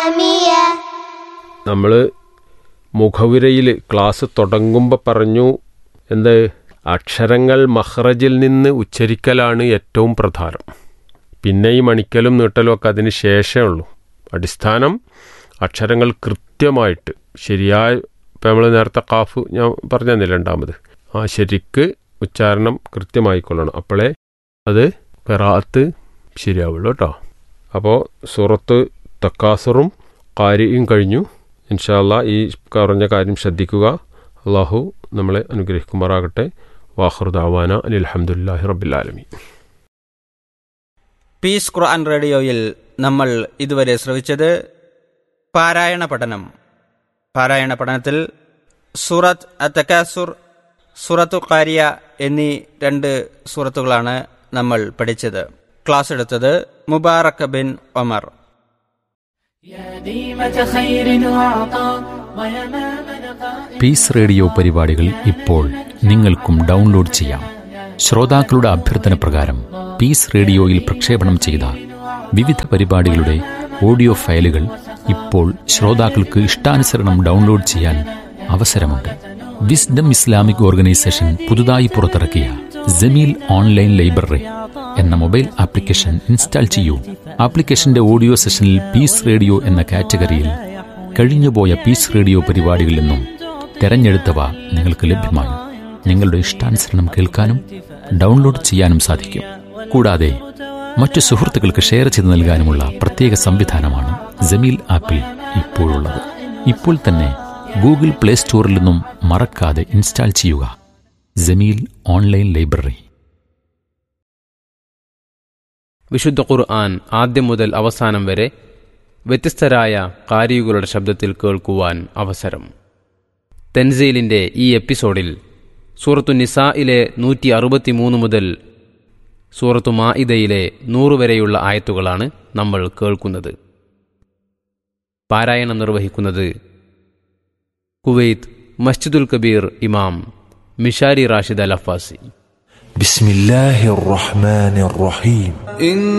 حامية നമ്മൾ മുഖവുരയിൽ ക്ലാസ് തുടങ്ങുമ്പോൾ പറഞ്ഞു എന്ത് അക്ഷരങ്ങൾ മഹ്റജിൽ നിന്ന് ഉച്ചരിക്കലാണ് ഏറ്റവും പ്രധാനം പിന്നെ ഈ മണിക്കലും നീട്ടലും ഒക്കെ അതിന് ശേഷമേ ഉള്ളൂ അടിസ്ഥാനം അക്ഷരങ്ങൾ കൃത്യമായിട്ട് ശരിയായ ഇപ്പം നമ്മൾ നേരത്തെ കാഫ് ഞാൻ പറഞ്ഞു തന്നില്ല രണ്ടാമത് ആ ശരിക്ക് ഉച്ചാരണം കൃത്യമായിക്കൊള്ളണം അപ്പോഴേ അത് കറാത്ത് ശരിയാവുള്ളൂ കേട്ടോ അപ്പോൾ സൂറത്ത് തക്കാസറും കാരിയും കഴിഞ്ഞു ഇൻഷാല്ല ഈ പറഞ്ഞ കാര്യം ശ്രദ്ധിക്കുക അള്ളാഹു നമ്മളെ അനുഗ്രഹിക്കുമാറാകട്ടെ വാഹൃദാവാന അനിൽഹമുല്ലാഹി റബ്ബിലാലമി പീസ് ഖുർആൻ റേഡിയോയിൽ നമ്മൾ ഇതുവരെ ശ്രവിച്ചത് പാരായണ പഠനം പാരായണ പഠനത്തിൽ സൂറത്ത് അത്തക്കാസുർ സൂറത്തു കാരിയ എന്നീ രണ്ട് സൂറത്തുകളാണ് നമ്മൾ പഠിച്ചത് ക്ലാസ് എടുത്തത് മുബാറക് ബിൻ ഒമർ يا ديمة خير وعطاء ويمام نقاء പീസ് റേഡിയോ പരിപാടികൾ ഇപ്പോൾ നിങ്ങൾക്കും ഡൗൺലോഡ് ചെയ്യാം ശ്രോതാക്കളുടെ അഭ്യർത്ഥന പ്രകാരം പീസ് റേഡിയോയിൽ പ്രക്ഷേപണം ചെയ്ത വിവിധ പരിപാടികളുടെ ഓഡിയോ ഫയലുകൾ ഇപ്പോൾ ശ്രോതാക്കൾക്ക് ഇഷ്ടാനുസരണം ഡൗൺലോഡ് ചെയ്യാൻ അവസരമുണ്ട് വിസ്ഡം ഇസ്ലാമിക് ഓർഗനൈസേഷൻ പുതുതായി പുറത്തിറക്കിയ ജമീൽ ഓൺലൈൻ ലൈബ്രറി എന്ന മൊബൈൽ ആപ്ലിക്കേഷൻ ഇൻസ്റ്റാൾ ചെയ്യൂ ആപ്ലിക്കേഷന്റെ ഓഡിയോ സെഷനിൽ പീസ് റേഡിയോ എന്ന കാറ്റഗറിയിൽ കഴിഞ്ഞുപോയ പീസ് റേഡിയോ പരിപാടികളിൽ നിന്നും തെരഞ്ഞെടുത്തവ നിങ്ങൾക്ക് ലഭ്യമാണ് നിങ്ങളുടെ ഇഷ്ടാനുസരണം കേൾക്കാനും ഡൗൺലോഡ് ചെയ്യാനും സാധിക്കും കൂടാതെ മറ്റു സുഹൃത്തുക്കൾക്ക് ഷെയർ ചെയ്ത് നൽകാനുമുള്ള പ്രത്യേക സംവിധാനമാണ് ജമീൽ ആപ്പിൽ ഇപ്പോഴുള്ളത് ഇപ്പോൾ തന്നെ ഗൂഗിൾ പ്ലേ സ്റ്റോറിൽ നിന്നും മറക്കാതെ ഇൻസ്റ്റാൾ ചെയ്യുക ജമീൽ ഓൺലൈൻ ലൈബ്രറി വിശുദ്ധ ഖുർആൻ ആദ്യം മുതൽ അവസാനം വരെ വ്യത്യസ്തരായ കാരികളുടെ ശബ്ദത്തിൽ കേൾക്കുവാൻ അവസരം തെൻസീലിൻ്റെ ഈ എപ്പിസോഡിൽ സൂറത്തു നിസായിലെ നൂറ്റി അറുപത്തിമൂന്ന് മുതൽ സൂറത്തു മാഇദയിലെ നൂറ് വരെയുള്ള ആയത്തുകളാണ് നമ്മൾ കേൾക്കുന്നത് പാരായണം നിർവഹിക്കുന്നത് കുവൈത്ത് മസ്ജിദുൽ കബീർ ഇമാം മിഷാരി റാഷിദ് അൽ അഫാസി بسم الله الرحمن الرحيم